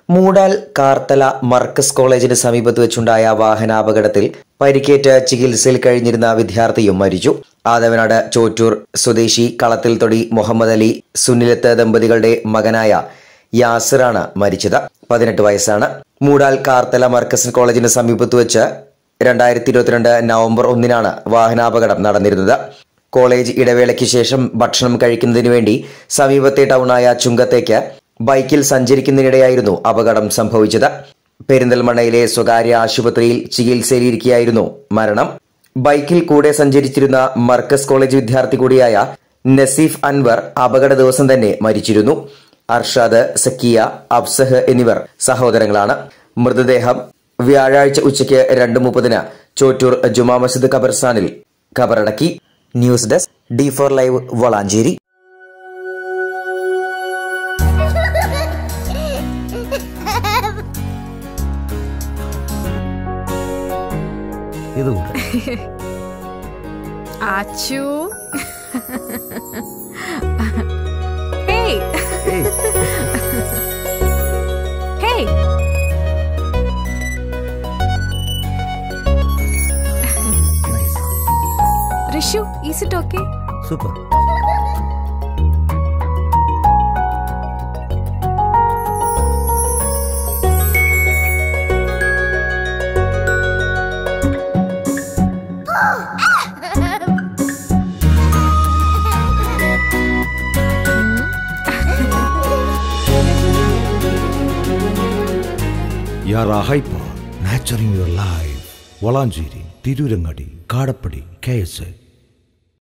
മൂടാൽ കാർത്തല മർക്കസ് കോളേജിന് സമീപത്ത് വെച്ചുണ്ടായ വാഹനാപകടത്തിൽ പരിക്കേറ്റ് ചികിത്സയിൽ കഴിഞ്ഞിരുന്ന വിദ്യാർത്ഥിയും മരിച്ചു ആദവനാട് ചോറ്റൂർ സ്വദേശി കളത്തിൽ തൊടി മുഹമ്മദ് അലി സുനിലത്ത് ദമ്പതികളുടെ മകനായ യാസിറാണ് മരിച്ചത് പതിനെട്ട് വയസ്സാണ് മൂടാൽ കാർത്തല മർക്കസ് കോളേജിന് സമീപത്ത് വെച്ച് രണ്ടായിരത്തി ഇരുപത്തിരണ്ട് നവംബർ ഒന്നിനാണ് വാഹനാപകടം നടന്നിരുന്നത് കോളേജ് ഇടവേളയ്ക്ക് ശേഷം ഭക്ഷണം കഴിക്കുന്നതിന് വേണ്ടി സമീപത്തെ ടൗണായ ചുങ്കത്തേക്ക് ബൈക്കിൽ സഞ്ചരിക്കുന്നതിനിടെയായിരുന്നു അപകടം സംഭവിച്ചത് പെരിന്തൽമണ്ണയിലെ സ്വകാര്യ ആശുപത്രിയിൽ ചികിത്സയിലിരിക്കെയായിരുന്നു മരണം ബൈക്കിൽ കൂടെ സഞ്ചരിച്ചിരുന്ന മർക്കസ് കോളേജ് വിദ്യാർത്ഥി കൂടിയായ നസീഫ് അൻവർ അപകട ദിവസം തന്നെ മരിച്ചിരുന്നു അർഷാദ് സക്കിയ അഫ്സഹ് എന്നിവർ സഹോദരങ്ങളാണ് മൃതദേഹം വ്യാഴാഴ്ച ഉച്ചയ്ക്ക് രണ്ട് മുപ്പതിന് ചോറ്റൂർ ജുമാ മസ്ജിദ് ഖബർസ്ഥാനിൽ ഖബറടക്കി news desk D four live Valanchery ഇത് കൂട്ട് ആച്ചു hey hey hey nice Rishu is it okay super യാർ hyper nurturing your life Valanchery Tirurangadi Kadappadi K S